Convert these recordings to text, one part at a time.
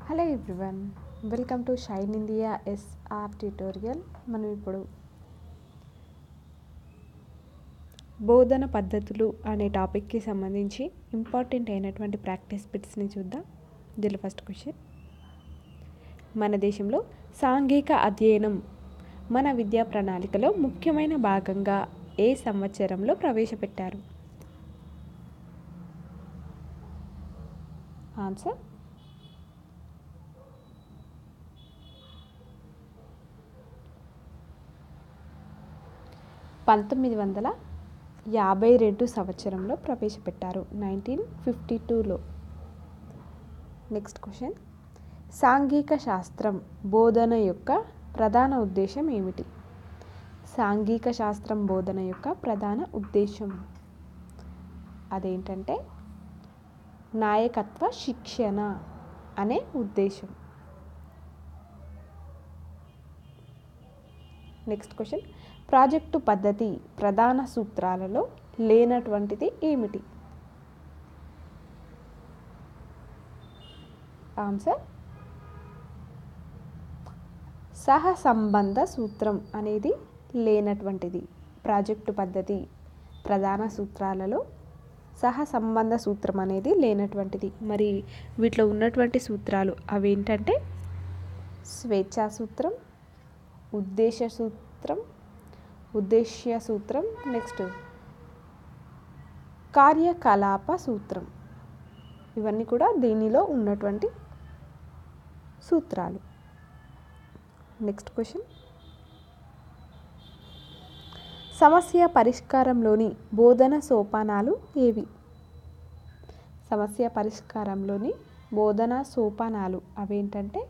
hello everyone welcome to shine India SR tutorial మనం ఇప్పుడు బోధన పద్ధతులు అనే టాపిక్కి సంబంధించి ఇంపార్టెంట్ అయినటువంటి ప్రాక్టీస్ బిట్స్ని చూద్దాం దీనిలో ఫస్ట్ క్వశ్చన్ మన దేశంలో సాంఘిక అధ్యయనం మన విద్యా ప్రణాళికలో ముఖ్యమైన భాగంగా ఏ సంవత్సరంలో ప్రవేశపెట్టారు ఆన్సర్ పంతొమ్మిది వందల యాభై రెండు సంవత్సరంలో ప్రవేశపెట్టారు నైన్టీన్ ఫిఫ్టీ టూలో నెక్స్ట్ క్వశ్చన్ సాంఘిక శాస్త్రం బోధన యొక్క ప్రధాన ఉద్దేశం ఏమిటి సాంఘిక శాస్త్రం బోధన యొక్క ప్రధాన ఉద్దేశం అదేంటంటే నాయకత్వ శిక్షణ అనే ఉద్దేశం నెక్స్ట్ క్వశ్చన్ ప్రాజెక్టు పద్ధతి ప్రధాన సూత్రాలలో లేనటువంటిది ఏమిటి ఆన్సర్ సహసంబంధ సూత్రం అనేది లేనటువంటిది ప్రాజెక్టు పద్ధతి ప్రధాన సూత్రాలలో సహసంబంధ సూత్రం అనేది లేనటువంటిది మరి వీటిలో ఉన్నటువంటి సూత్రాలు అవేంటంటే స్వేచ్ఛా సూత్రం ఉద్దేశ సూత్రం ఉద్దేశ్య సూత్రం నెక్స్ట్ కార్యకలాప సూత్రం ఇవన్నీ కూడా దీనిలో ఉన్నటువంటి సూత్రాలు నెక్స్ట్ క్వశ్చన్ సమస్య పరిష్కారంలోని బోధన సోపానాలు ఏవి సమస్య పరిష్కారంలోని బోధన సోపానాలు అవేంటంటే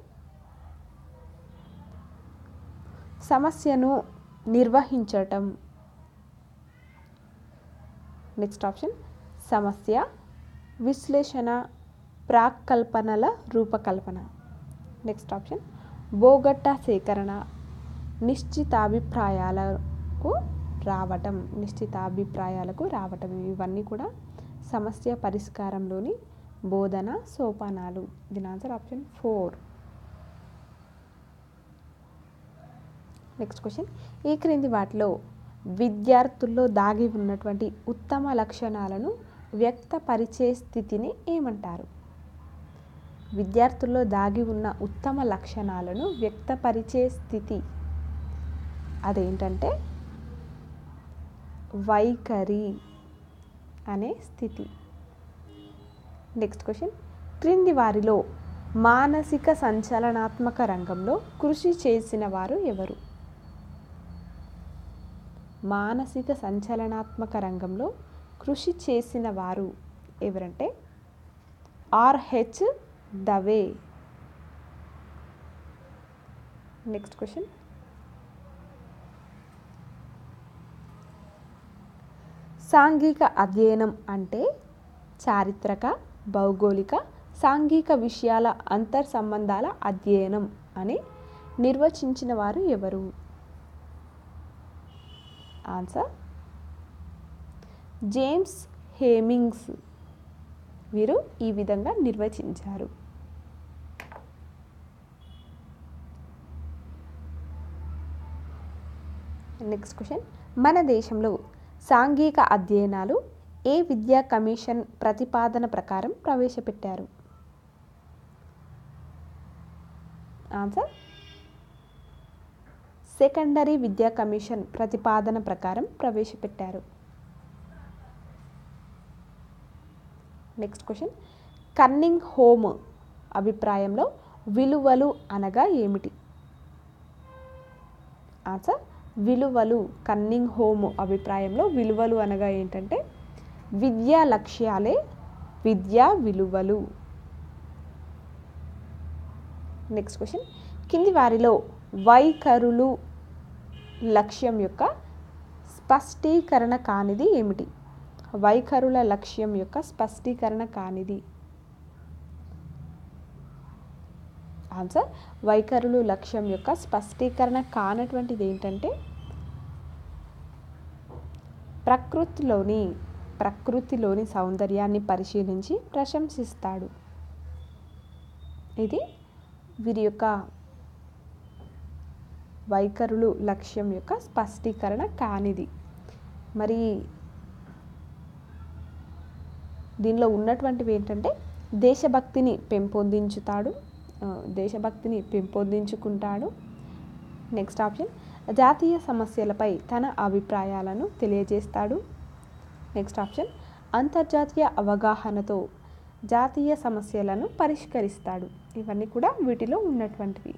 సమస్యను నిర్వహించటం నెక్స్ట్ ఆప్షన్ సమస్య విశ్లేషణ ప్రాక్కల్పనల రూపకల్పన నెక్స్ట్ ఆప్షన్ బోగట్ట సేకరణ నిశ్చితాభిప్రాయాలకు రావటం నిశ్చితాభిప్రాయాలకు రావటం ఇవన్నీ కూడా సమస్య పరిష్కారంలోని బోధన సోపానాలు దీని answer option four next question ఈ క్రింది వాటిలో విద్యార్థుల్లో దాగి ఉన్నటువంటి ఉత్తమ లక్షణాలను వ్యక్తపరిచే స్థితిని ఏమంటారు విద్యార్థుల్లో దాగి ఉన్న ఉత్తమ లక్షణాలను వ్యక్తపరిచే స్థితి అదేంటంటే వైఖరి అనే స్థితి నెక్స్ట్ క్వశ్చన్ క్రింది వారిలో మానసిక సంచలనాత్మక రంగంలో కృషి చేసిన వారు ఎవరు మానసిక సంచలనాత్మక రంగంలో కృషి చేసిన వారు ఎవరంటే ఆర్హెచ్ దవే నెక్స్ట్ క్వశ్చన్ సాంఘిక అధ్యయనం అంటే చారిత్రక భౌగోళిక సాంఘిక విషయాల అంతర్ సంబంధాల అధ్యయనం అని నిర్వచించిన వారు ఎవరు ఆన్సర్ జేమ్స్ హేమింగ్స్ వీరు ఈ విధంగా నిర్వచించారు నెక్స్ట్ క్వశ్చన్ మన దేశంలో సాంఘిక అధ్యయనాలు ఏ విద్యా కమిషన్ ప్రతిపాదన ప్రకారం ప్రవేశపెట్టారు ఆన్సర్ సెకండరీ విద్యా కమిషన్ ప్రతిపాదన ప్రకారం ప్రవేశపెట్టారు నెక్స్ట్ క్వశ్చన్ కన్నింగ్ హోమ్ అభిప్రాయంలో విలువలు అనగా ఏమిటి ఆన్సర్ విలువలు కన్నింగ్ హోమ్ అభిప్రాయంలో విలువలు అనగా ఏంటంటే విద్యా లక్ష్యాలే విద్యా విలువలు నెక్స్ట్ క్వశ్చన్ కింది వారిలో వైఖరులు లక్ష్యం యొక్క స్పష్టీకరణ కానిది ఏమిటి వైఖరుల లక్ష్యం యొక్క స్పష్టీకరణ కానిది ఆన్సర్ వైఖరులు లక్ష్యం యొక్క స్పష్టీకరణ కానటువంటిది ఏంటంటే ప్రకృతిలోని ప్రకృతిలోని సౌందర్యాన్ని పరిశీలించి ప్రశంసిస్తాడు ఇది వీరి యొక్క వైఖరులు లక్ష్యం యొక్క స్పష్టీకరణ కానిది మరి దీనిలో ఉన్నటువంటివి ఏంటంటే దేశభక్తిని పెంపొందించుతాడు ఆ, దేశభక్తిని పెంపొందించుకుంటాడు నెక్స్ట్ ఆప్షన్ జాతీయ సమస్యలపై తన అభిప్రాయాలను తెలియజేస్తాడు నెక్స్ట్ ఆప్షన్ అంతర్జాతీయ అవగాహనతో జాతీయ సమస్యలను పరిష్కరిస్తాడు ఇవన్నీ కూడా వీటిలో ఉన్నటువంటివి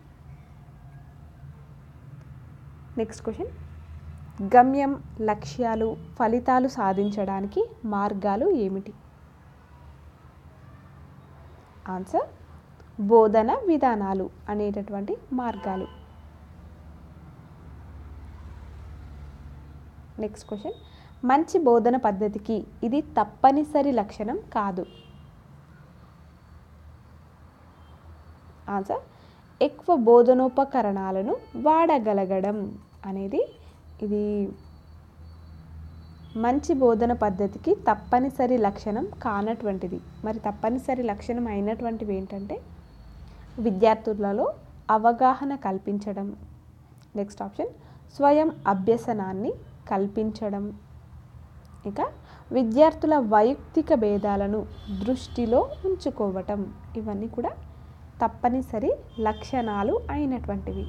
నెక్స్ట్ క్వశ్చన్ గమ్యం లక్ష్యాలు ఫలితాలు సాధించడానికి మార్గాలు ఏమిటి ఆన్సర్ బోధన విధానాలు అనేటటువంటి మార్గాలు నెక్స్ట్ క్వశ్చన్ మంచి బోధన పద్ధతికి ఇది తప్పనిసరి లక్షణం కాదు ఆన్సర్ ఎక్కువ బోధనోపకరణాలను వాడగలగడం అనేది ఇది మంచి బోధన పద్ధతికి తప్పనిసరి లక్షణం కానటువంటిది మరి తప్పనిసరి లక్షణం అయినటువంటివి ఏంటంటే విద్యార్థులలో అవగాహన కల్పించడం నెక్స్ట్ ఆప్షన్ స్వయం అభ్యసనాన్ని కల్పించడం ఇక విద్యార్థుల వైయక్తిక భేదాలను దృష్టిలో ఉంచుకోవటం ఇవన్నీ కూడా తప్పనిసరి లక్షణాలు అయినటువంటివి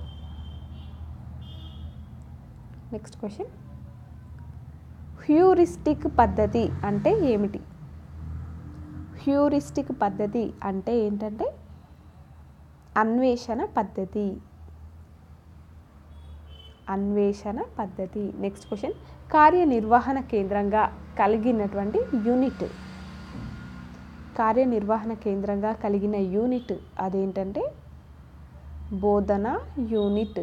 నెక్స్ట్ క్వశ్చన్ హ్యూరిస్టిక్ పద్ధతి అంటే ఏమిటి హ్యూరిస్టిక్ పద్ధతి అంటే ఏంటంటే అన్వేషణ పద్ధతి అన్వేషణ పద్ధతి నెక్స్ట్ క్వశ్చన్ కార్యనిర్వహణ కేంద్రంగా కలిగినటువంటి యూనిట్ కార్యనిర్వహణ కేంద్రంగా కలిగిన యూనిట్ అదేంటంటే బోధన యూనిట్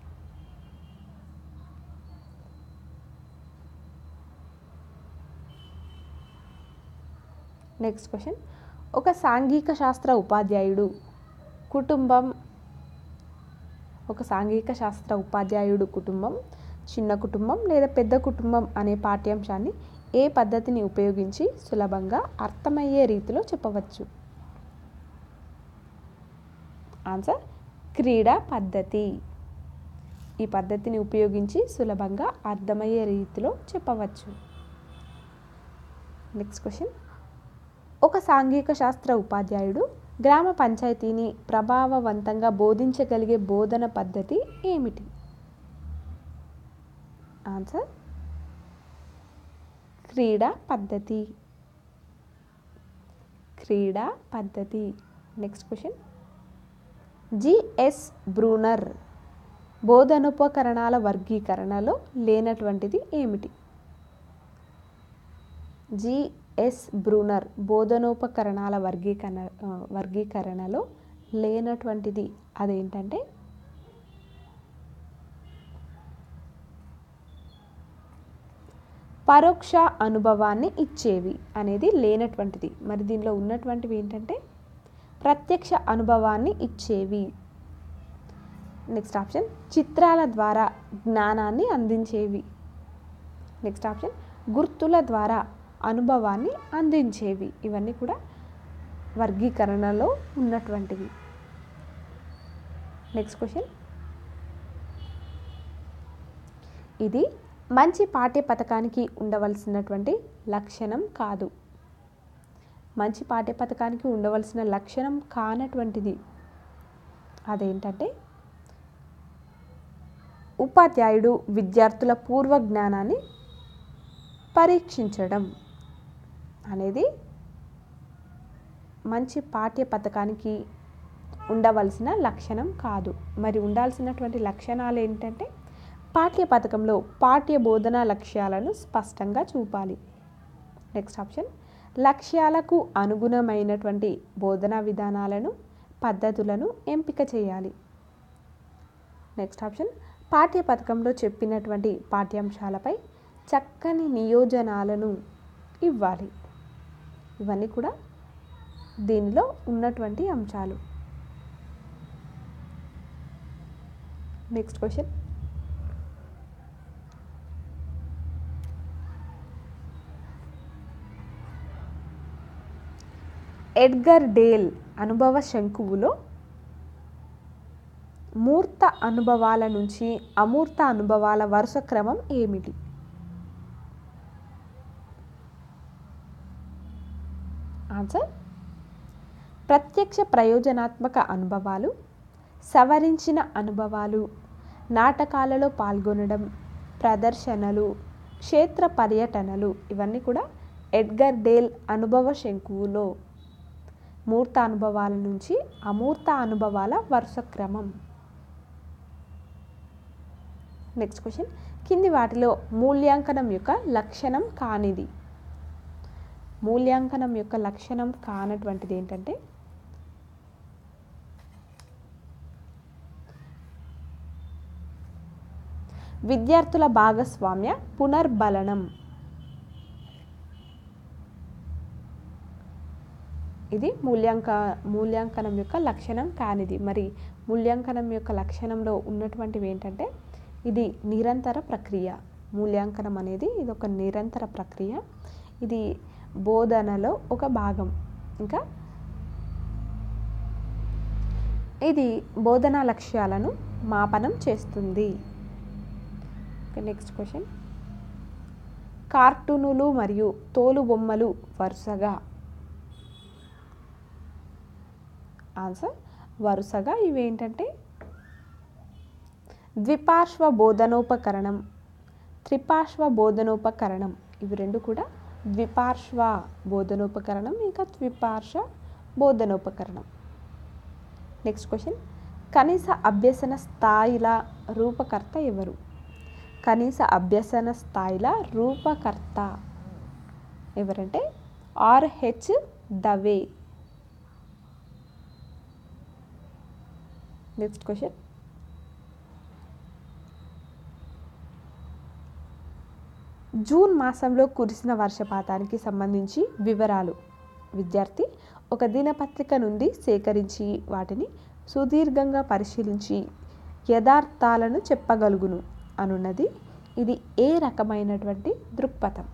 నెక్స్ట్ క్వశ్చన్ ఒక సాంఘిక శాస్త్ర ఉపాధ్యాయుడు కుటుంబం ఒక సాంఘిక శాస్త్ర ఉపాధ్యాయుడు కుటుంబం చిన్న కుటుంబం లేదా పెద్ద కుటుంబం అనే పాఠ్యాంశాన్ని ఏ పద్ధతిని ఉపయోగించి సులభంగా అర్థమయ్యే రీతిలో చెప్పవచ్చు ఆన్సర్ క్రీడా పద్ధతి ఈ పద్ధతిని ఉపయోగించి సులభంగా అర్థమయ్యే రీతిలో చెప్పవచ్చు నెక్స్ట్ క్వశ్చన్ ఒక సాంఘిక శాస్త్ర ఉపాధ్యాయుడు గ్రామ పంచాయతీని ప్రభావవంతంగా బోధించగలిగే బోధన పద్ధతి ఏమిటి ఆన్సర్ క్రీడా పద్ధతి క్రీడా పద్ధతి నెక్స్ట్ క్వశ్చన్ జిఎస్ బ్రూనర్ బోధనోపకరణాల వర్గీకరణలో లేనటువంటిది ఏమిటి జిఎస్ బ్రూనర్ బోధనోపకరణాల వర్గీకరణ ఆ, వర్గీకరణలో లేనటువంటిది అదేంటంటే పరోక్ష అనుభవాన్ని ఇచ్చేవి అనేది లేనటువంటిది మరి దీనిలో ఉన్నటువంటివి ఏంటంటే ప్రత్యక్ష అనుభవాన్ని ఇచ్చేవి నెక్స్ట్ ఆప్షన్ చిత్రాల ద్వారా జ్ఞానాన్ని అందించేవి నెక్స్ట్ ఆప్షన్ గుర్తుల ద్వారా అనుభవాన్ని అందించేవి ఇవన్నీ కూడా వర్గీకరణలో ఉన్నటువంటివి నెక్స్ట్ క్వశ్చన్ ఇది మంచి పాఠ్య పథకానికి ఉండవలసినటువంటి లక్షణం కాదు మంచి పాఠ్య పథకానికి ఉండవలసిన లక్షణం కానటువంటిది అదేంటంటే ఉపాధ్యాయుడు విద్యార్థుల పూర్వ జ్ఞానాన్ని పరీక్షించడం అనేది మంచి పాఠ్య పథకానికి ఉండవలసిన లక్షణం కాదు మరి ఉండాల్సినటువంటి లక్షణాలు ఏంటంటే పాఠ్య పథకంలో పాఠ్య బోధనా లక్ష్యాలను స్పష్టంగా చూపాలి నెక్స్ట్ ఆప్షన్ లక్ష్యాలకు అనుగుణమైనటువంటి బోధనా విధానాలను పద్ధతులను ఎంపిక చేయాలి నెక్స్ట్ ఆప్షన్ పాఠ్య పథకంలో చెప్పినటువంటి పాఠ్యాంశాలపై చక్కని నియోజనాలను ఇవ్వాలి ఇవన్నీ కూడా దీనిలో ఉన్నటువంటి అంశాలు నెక్స్ట్ క్వశ్చన్ ఎడ్గర్ డేల్ అనుభవ శంకువులో మూర్త అనుభవాల నుంచి అమూర్త అనుభవాల వరుస క్రమం ఏమిటి ఆన్సర్ ప్రత్యక్ష ప్రయోజనాత్మక అనుభవాలు సవరించిన అనుభవాలు నాటకాలలో పాల్గొనడం ప్రదర్శనలు క్షేత్ర పర్యటనలు ఇవన్నీ కూడా ఎడ్గర్ డేల్ అనుభవ శంకువులో మూర్త అనుభవాల నుంచి అమూర్త అనుభవాల వరుస క్రమం నెక్స్ట్ క్వశ్చన్ కింది వాటిలో మూల్యాంకనం యొక్క లక్షణం కానిది మూల్యాంకనం యొక్క లక్షణం కానటువంటిది ఏంటంటే విద్యార్థుల భాగస్వామ్య పునర్బలనం ఇది మూల్యాంక మూల్యాంకనం యొక్క లక్షణం కానిది మరి మూల్యాంకనం యొక్క లక్షణంలో ఉన్నటువంటివి ఏంటంటే ఇది నిరంతర ప్రక్రియ మూల్యాంకనం అనేది ఇది ఒక నిరంతర ప్రక్రియ ఇది బోధనలో ఒక భాగం ఇంకా ఇది బోధనా లక్ష్యాలను మాపనం చేస్తుంది నెక్స్ట్ క్వశ్చన్ కార్టూనులు మరియు తోలు బొమ్మలు వరుసగా ఆన్సర్ వరుసగా ఇవేంటంటే ద్విపార్శ్వ బోధనోపకరణం త్రిపార్శ్వ బోధనోపకరణం ఇవి రెండు కూడా ద్విపార్శ్వ బోధనోపకరణం ఇంకా ద్విపార్శ్వ బోధనోపకరణం నెక్స్ట్ క్వశ్చన్ కనీస అభ్యసన స్థాయిల రూపకర్త ఎవరు కనీస అభ్యసన స్థాయిల రూపకర్త ఎవరంటే RH Dave next question June మాసంలో కురిసిన వర్షపాతానికి సంబంధించి వివరాలు విద్యార్థి ఒక దినపత్రిక నుండి సేకరించి వాటిని సుదీర్ఘంగా పరిశీలించి యథార్థాలను చెప్పగలుగును అనున్నది ఇది ఏ రకమైనటువంటి దృక్పథం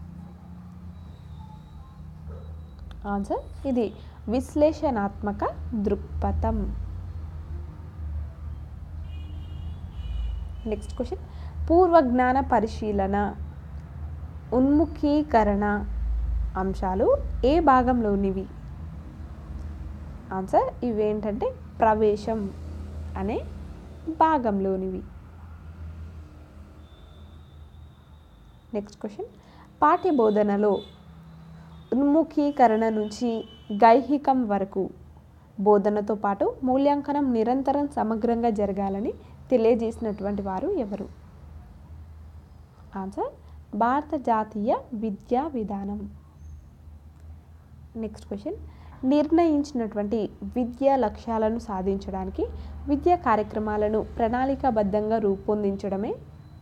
ఆన్సర్ ఇది విశ్లేషణాత్మక దృక్పథం నెక్స్ట్ క్వశ్చన్ పూర్వజ్ఞాన పరిశీలన ఉన్ముఖీకరణ అంశాలు ఏ భాగంలోనివి ఆన్సర్ ఇవేంటంటే ప్రవేశం అనే భాగంలోనివి నెక్స్ట్ క్వశ్చన్ పాఠ్య బోధనలో ఉన్ముఖీకరణ నుంచి గైహికం వరకు బోధనతో పాటు మూల్యాంకనం నిరంతరం సమగ్రంగా జరగాలని తెలియజేసినటువంటి వారు ఎవరు ఆన్సర్ భారత జాతీయ విద్యా విధానం నెక్స్ట్ క్వశ్చన్ నిర్ణయించినటువంటి విద్యా లక్ష్యాలను సాధించడానికి విద్యా కార్యక్రమాలను ప్రణాళికాబద్ధంగా రూపొందించడమే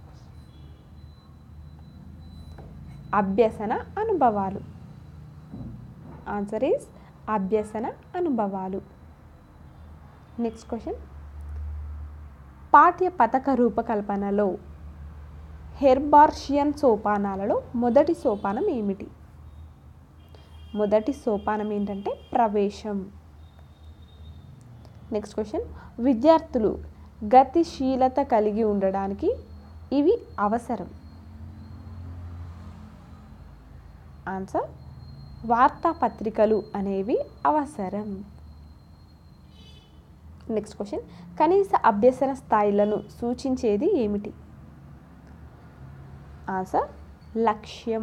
అభ్యసన అనుభవాలు ఆన్సర్ ఈస్ అభ్యసన అనుభవాలు నెక్స్ట్ క్వశ్చన్ పాఠ్య పథక రూపకల్పనలో హెర్బార్షియన్ సోపానాలలో మొదటి సోపానం ఏమిటి మొదటి సోపానం ఏంటంటే ప్రవేశం నెక్స్ట్ క్వశ్చన్ విద్యార్థులు గతిశీలత కలిగి ఉండడానికి ఇవి అవసరం ఆన్సర్ వార్తాపత్రికలు అనేవి అవసరం నెక్స్ట్ క్వశ్చన్ కనీస అభ్యసన స్థాయిలను సూచించేది ఏమిటి ఆన్సర్ లక్ష్యం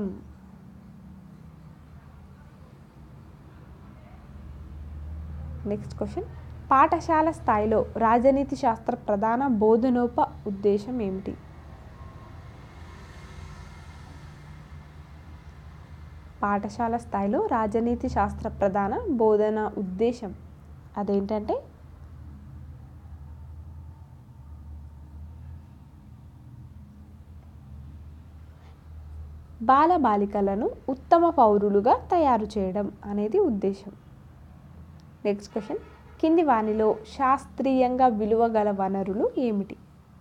నెక్స్ట్ క్వశ్చన్ పాఠశాల స్థాయిలో రాజనీతి శాస్త్ర ప్రధాన బోధనోప ఉద్దేశం ఏమిటి పాఠశాల స్థాయిలో రాజనీతి శాస్త్ర ప్రధాన బోధన ఉద్దేశం అదేంటంటే బాలబాలికలను ఉత్తమ పౌరులుగా తయారు చేయడం అనేది ఉద్దేశం నెక్స్ట్ క్వశ్చన్ కింది వానిలో శాస్త్రీయంగా విలువ గల వనరులు ఏమిటి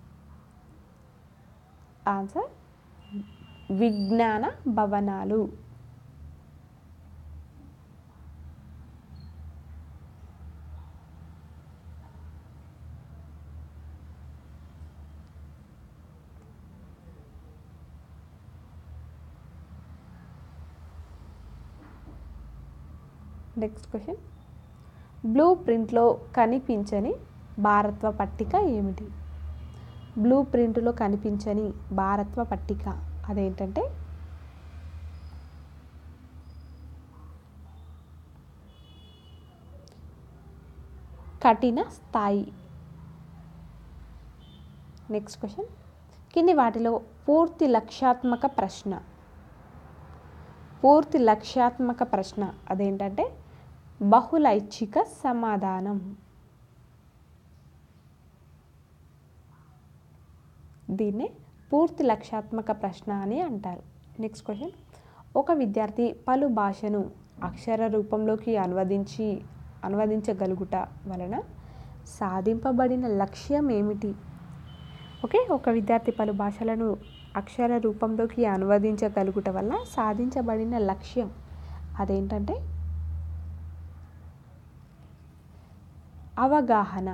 ఆన్సర్ విజ్ఞాన భవనాలు నెక్స్ట్ క్వశ్చన్ బ్లూ ప్రింట్లో కనిపించని భారత్వ పట్టిక ఏమిటి బ్లూ ప్రింట్లో కనిపించని భారత్వ పట్టిక అదేంటంటే కఠిన స్థాయి నెక్స్ట్ క్వశ్చన్ కింది వాటిలో పూర్తి లక్ష్యాత్మక ప్రశ్న పూర్తి లక్ష్యాత్మక ప్రశ్న అదేంటంటే బహుళైచ్ఛిక సమాధానం దీన్నే పూర్తి లక్ష్యాత్మక ప్రశ్న అని అంటారు నెక్స్ట్ క్వశ్చన్ ఒక విద్యార్థి పలు భాషను అక్షర రూపంలోకి అనువదించి అనువదించగలుగుట వలన సాధింపబడిన లక్ష్యం ఏమిటి ఓకే ఒక విద్యార్థి పలు భాషలను అక్షర రూపంలోకి అనువదించగలుగుట వల్ల సాధించబడిన లక్ష్యం అదేంటంటే అవగాహన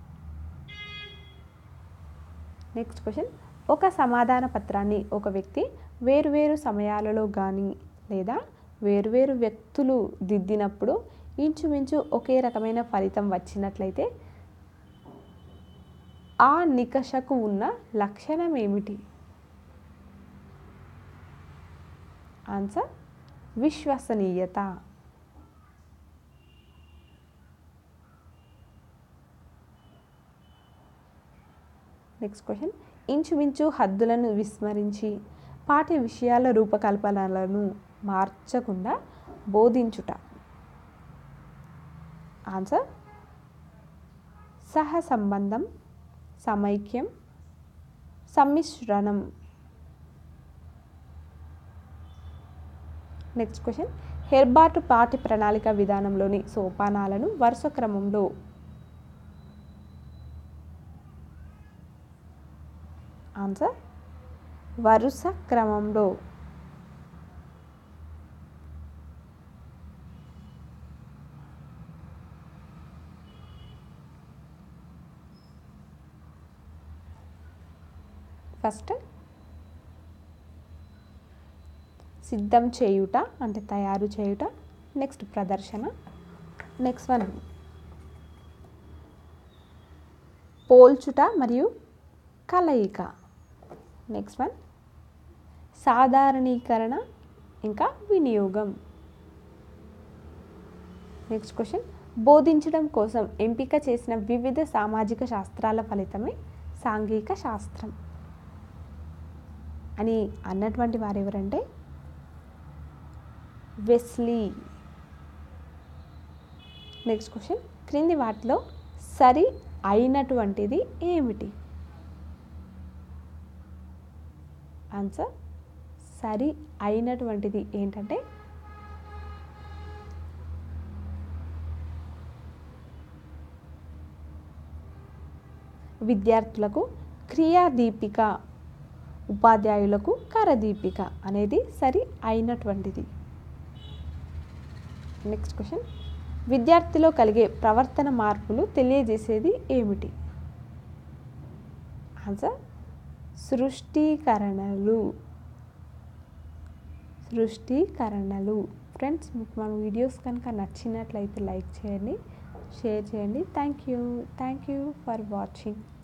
నెక్స్ట్ క్వశ్చన్ ఒక సమాధాన పత్రాన్ని ఒక వ్యక్తి వేరువేరు సమయాలలో కానీ లేదా వేరువేరు వ్యక్తులు దిద్దినప్పుడు ఇంచుమించు ఒకే రకమైన ఫలితం వచ్చినట్లయితే ఆ నికషకు ఉన్న లక్షణం ఏమిటి ఆన్సర్ విశ్వసనీయత నెక్స్ట్ క్వశ్చన్ ఇంచుమించు హద్దులను విస్మరించి పాఠ్య విషయాల రూపకల్పనలను మార్చకుండా బోధించుట ఆన్సర్ సహ సంబంధం సమైక్యం సమ్మిశ్రణం నెక్స్ట్ క్వశ్చన్ హెర్బార్ట్ పాఠ్య ప్రణాళిక విధానంలోని సోపానాలను వరుస క్రమంలో ఆన్సర్ వరుస క్రమంలో ఫస్ట్ సిద్ధం చేయుట అంటే తయారు చేయుట నెక్స్ట్ ప్రదర్శన నెక్స్ట్ వన్ పోల్చుట మరియు కలయిక నెక్స్ట్ వన్ సాధారణీకరణ ఇంకా వినియోగం నెక్స్ట్ క్వశ్చన్ బోధించడం కోసం ఎంపిక చేసిన వివిధ సామాజిక శాస్త్రాల ఫలితమే సాంఘిక శాస్త్రం అని అన్నటువంటి వారు ఎవరంటే వెస్లీ నెక్స్ట్ క్వశ్చన్ క్రింది వాటిలో సరి అయినటువంటిది ఏమిటి ఆన్సర్ సరి అయినటువంటిది ఏంటంటే విద్యార్థులకు క్రియాదీపిక ఉపాధ్యాయులకు కరదీపిక అనేది సరి అయినటువంటిది నెక్స్ట్ క్వశ్చన్ విద్యార్థిలో కలిగే ప్రవర్తన మార్పులు తెలియజేసేది ఏమిటి ఆన్సర్ సృష్టీకరణలు సృష్టీకరణలు ఫ్రెండ్స్ మీకు మన వీడియోస్ కనుక నచ్చినట్లయితే లైక్ చేయండి షేర్ చేయండి thank you thank you for watching